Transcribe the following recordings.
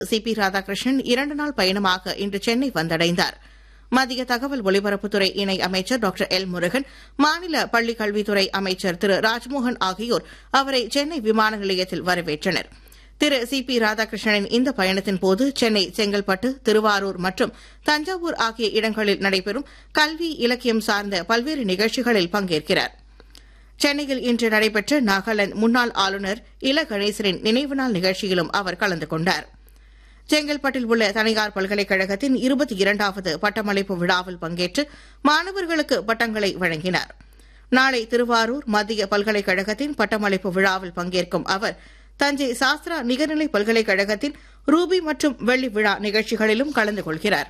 C B Radhakrishnan இரண்டு நாள் பயணமாக இன்று சென்னை வந்தடைந்தார் மத்திய தகவல் ஒலிபரப்புத்துறை இணை அமைச்சர் டாக்டர் எல் முருகன் மாநில பள்ளிக் கல்வித்துறை அமைச்சர் திரு ராஜ்மோகன் ஆகியோர் அவரை சென்னை விமான நிலையத்தில் வரவேற்றனர் திரு சி பி ராதாகிருஷ்ணனின் இந்த பயணத்தின்போது சென்னை செங்கல்பட்டு திருவாரூர் மற்றும் தஞ்சாவூர் ஆகிய இடங்களில் நடைபெறும் கல்வி இலக்கியம் சார்ந்த பல்வேறு நிகழ்ச்சிகளில் பங்கேற்கிறார் சென்னையில் இன்று நடைபெற்ற நாகாலாந்து முன்னாள் ஆளுநர் இல கணேசரின் நினைவு நாள் நிகழ்ச்சியிலும் அவர் கலந்து கொண்டார் செங்கல்பட்டில் உள்ள தனியார் பல்கலைக்கழகத்தின் இருபத்தி இரண்டாவது பட்டமளிப்பு விழாவில் பங்கேற்று மாணவர்களுக்கு பட்டங்களை வழங்கினார் நாளை திருவாரூர் மத்திய பல்கலைக்கழகத்தின் பட்டமளிப்பு விழாவில் பங்கேற்கும் அவர் தஞ்சை சாஸ்திரா நிகர்நிலை பல்கலைக்கழகத்தின் ரூபி மற்றும் வெள்ளி விழா நிகழ்ச்சிகளிலும் கலந்து கொள்கிறார்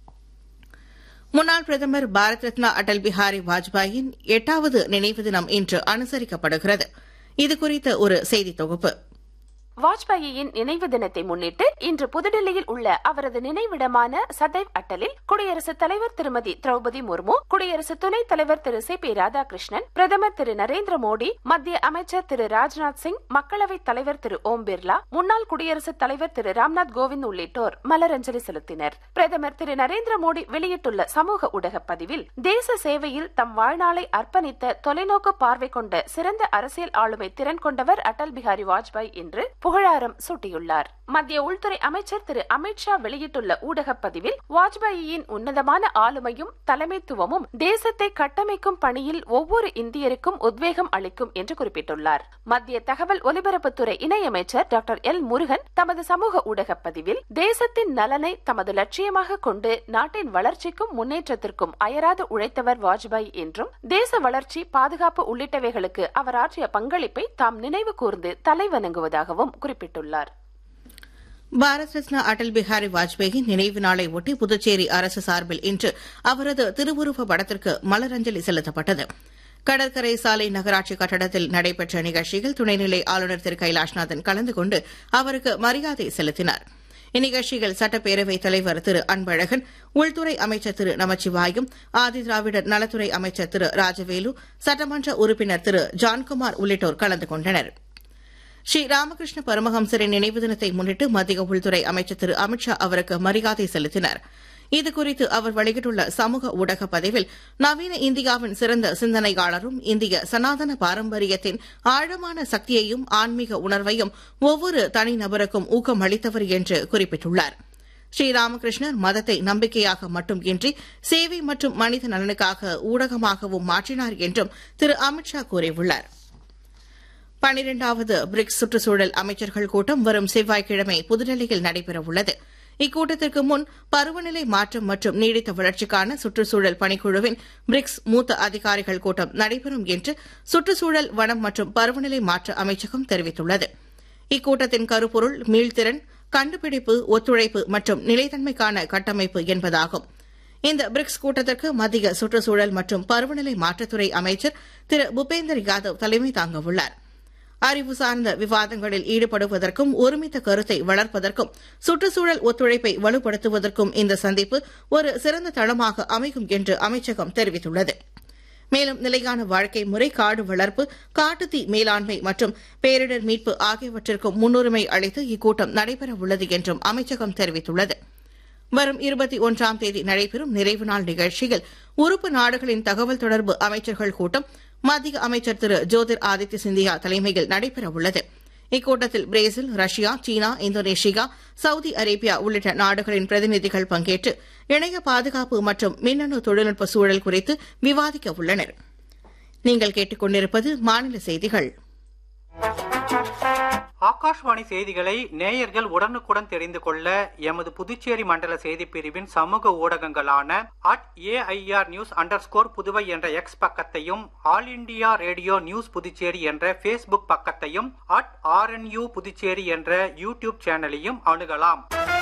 முன்னாள் பிரதமர் பாரத் ரத்னா அடல் பிஹாரி வாஜ்பாயின் எட்டாவது நினைவு தினம் இன்று அனுசரிக்கப்படுகிறது இதுகுறித்த ஒரு செய்தி தொகுப்பு வாஜ்பாயின் நினைவு தினத்தை முன்னிட்டு இன்று புதுடில்லியில் உள்ள அவரது நினைவிடமான சதைவ் அட்டலில் குடியரசுத் தலைவர் திருமதி திரௌபதி முர்மு குடியரசு துணைத் தலைவர் திரு சி பி ராதாகிருஷ்ணன் பிரதமர் திரு நரேந்திர மோடி மத்திய அமைச்சர் திரு ராஜ்நாத் சிங் மக்களவைத் தலைவர் திரு ஓம் பிர்லா முன்னாள் குடியரசுத் தலைவர் திரு ராம்நாத் கோவிந்த் உள்ளிட்டோர் மலரஞ்சலி செலுத்தினர் பிரதமர் திரு நரேந்திர மோடி வெளியிட்டுள்ள சமூக ஊடக பதிவில் தேச சேவையில் தம் வாழ்நாளை அர்ப்பணித்த தொலைநோக்கு பார்வை கொண்ட சிறந்த அரசியல் ஆளுமை திறன் கொண்டவர் அடல் பிஹாரி வாஜ்பாய் என்று புகழாரம் சூட்டியுள்ளார் மத்திய உள்துறை அமைச்சர் திரு அமித்ஷா வெளியிட்டுள்ள ஊடகப் பதிவில் வாஜ்பாயின் உன்னதமான ஆளுமையும் தலைமைத்துவமும் தேசத்தை கட்டமைக்கும் பணியில் ஒவ்வொரு இந்தியருக்கும் உத்வேகம் அளிக்கும் என்று குறிப்பிட்டுள்ளார் மத்திய தகவல் ஒலிபரப்புத்துறை இணையமைச்சர் டாக்டர் எல் முருகன் தமது சமூக ஊடகப் பதிவில் தேசத்தின் நலனை தமது லட்சியமாக கொண்டு நாட்டின் வளர்ச்சிக்கும் முன்னேற்றத்திற்கும் அயராது உழைத்தவர் வாஜ்பாய் என்றும் தேச வளர்ச்சி பாதுகாப்பு உள்ளிட்டவைகளுக்கு அவர் ஆற்றிய பங்களிப்பை தாம் நினைவு கூர்ந்து தலைவணங்குவதாகவும் குறிப்பிட்டுள்ளார் பாரத் ரத்னா அடல் பிஹாரி வாஜ்பேயின் நினைவு நாளை ஒட்டி புதுச்சேரி அரசு சார்பில் இன்று அவரது திருவுருவ படத்திற்கு மலரஞ்சலி செலுத்தப்பட்டது கடற்கரை சாலை நகராட்சி கட்டடத்தில் நடைபெற்ற நிகழ்ச்சியில் துணைநிலை ஆளுநர் திரு கைலாஷ்நாதன் கலந்து கொண்டு அவருக்கு மரியாதை செலுத்தினார் இந்நிகழ்ச்சியில் சட்டப்பேரவைத் தலைவர் திரு அன்பழகன் உள்துறை அமைச்சர் திரு நமச்சிவாயம் ஆதிதிராவிடர் நலத்துறை அமைச்சர் திரு ராஜவேலு சட்டமன்ற உறுப்பினர் திரு ஜான்குமார் உள்ளிட்டோர் கலந்து கொண்டனா் ஸ்ரீ ராமகிருஷ்ண பரமஹம்சரின் நினைவு தினத்தை முன்னிட்டு மத்திய உள்துறை அமைச்சர் திரு அமித்ஷா அவருக்கு மரியாதை செலுத்தினார் இதுகுறித்து அவர் வெளியிட்டுள்ள சமூக ஊடக பதிவில் நவீன இந்தியாவின் சிறந்த சிந்தனையாளரும் இந்திய சனாதன பாரம்பரியத்தின் ஆழமான சக்தியையும் ஆன்மீக உணர்வையும் ஒவ்வொரு தனிநபருக்கும் ஊக்கம் அளித்தவர் என்று குறிப்பிட்டுள்ளார் ஸ்ரீராமகிருஷ்ணர் மதத்தை நம்பிக்கையாக மட்டுமின்றி சேவை மற்றும் மனித நலனுக்காக ஊடகமாகவும் மாற்றினார் என்றும் திரு அமித்ஷா கூறியுள்ளாா் பனிரெண்டாவது பிரிக்ஸ் சுற்றுச்சூழல் அமைச்சர்கள் கூட்டம் வரும் செவ்வாய்க்கிழமை புதுடெல்லியில் நடைபெறவுள்ளது இக்கூட்டத்திற்கு முன் பருவநிலை மாற்றம் மற்றும் நீடித்த வளர்ச்சிக்கான சுற்றுச்சூழல் பணிக்குழுவின் பிரிக்ஸ் மூத்த அதிகாரிகள் கூட்டம் நடைபெறும் என்று சுற்றுச்சூழல் வனம் மற்றும் பருவநிலை மாற்ற அமைச்சகம் தெரிவித்துள்ளது இக்கூட்டத்தின் கருப்பொருள் மீள்திறன் கண்டுபிடிப்பு ஒத்துழைப்பு மற்றும் நிலைத்தன்மைக்கான கட்டமைப்பு என்பதாகும் இந்த பிரிக்ஸ் கூட்டத்திற்கு மத்திய சுற்றுச்சூழல் மற்றும் பருவநிலை மாற்றத்துறை அமைச்சர் திரு பூபேந்தர் யாதவ் தலைமை தாங்கவுள்ளாா் அறிவு சார்ந்த விவாதங்களில் ஈடுபடுவதற்கும் ஒருமித்த கருத்தை வளர்ப்பதற்கும் சுற்றுச்சூழல் ஒத்துழைப்பை வலுப்படுத்துவதற்கும் இந்த சந்திப்பு ஒரு சிறந்த தளமாக அமையும் என்று அமைச்சகம் தெரிவித்துள்ளது மேலும் நிலையான வாழ்க்கை முறை காடு வளர்ப்பு காட்டுத்தீ மேலாண்மை மற்றும் பேரிடர் மீட்பு ஆகியவற்றிற்கும் முன்னுரிமை அளித்து இக்கூட்டம் நடைபெறவுள்ளது என்றும் அமைச்சகம் தெரிவித்துள்ளது வரும் இருபத்தி ஒன்றாம் தேதி நடைபெறும் நிறைவு நாள் நிகழ்ச்சியில் உறுப்பு நாடுகளின் தகவல் தொடர்பு அமைச்சர்கள் கூட்டம் மத்திய அமைச்சர் திரு ஜோதிர் ஆதித்ய சிந்தியா தலைமையில் நடைபெறவுள்ளது இக்கூட்டத்தில் Brazil Russia China Indonesia Saudi Arabia உள்ளிட்ட நாடுகளின் பிரதிநிதிகள் பங்கேற்று இணைய பாதுகாப்பு மற்றும் மின்னணு தொழில்நுட்ப சூழல் குறித்து விவாதிக்க உள்ளனர் நீங்கள் கேட்டுக்கொண்டிருப்பது மாநில செய்திகள் ஆகாஷ்வாணி செய்திகளை நேயர்கள் உடனுக்குடன் தெரிந்து கொள்ள எமது புதுச்சேரி மண்டல செய்திப் பிரிவின் சமூக ஊடகங்களான at AIR news under score Puduvai என்ற எக்ஸ் பக்கத்தையும் All India Radio news Puducherry என்ற ஃபேஸ்புக் பக்கத்தையும் அட் ஆர்என்யூ புதுச்சேரி என்ற யூடியூப் சேனலையும் அணுகலாம்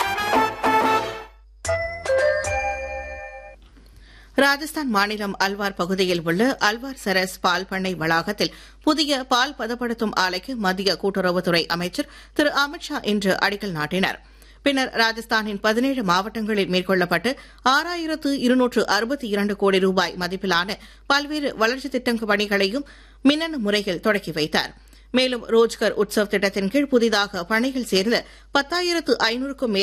ராஜஸ்தான் மாநிலம் அல்வார் பகுதியில் உள்ள அல்வார் சரஸ் பால் பண்ணை வளாகத்தில் புதிய பால் பதப்படுத்தும் ஆலைக்கு மத்திய கூட்டுறவுத்துறை அமைச்சர் திரு அமித்ஷா இன்று அடிக்கல் நாட்டினார் பின்னர் ராஜஸ்தானின் பதினேழு மாவட்டங்களில் மேற்கொள்ளப்பட்டு ஆறாயிரத்து இருநூற்று அறுபத்தி இரண்டு கோடி ரூபாய் மதிப்பிலான பல்வேறு வளர்ச்சித் திட்டங்க பணிகளையும் மின்னணு முறையில் தொடக்கி வைத்தார் மேலும் ரோஜ்கர் உற்சவ் திட்டத்தின் கீழ் புதிதாக பணியில் சேர்ந்த பத்தாயிரத்து ஐநூறுக்கும்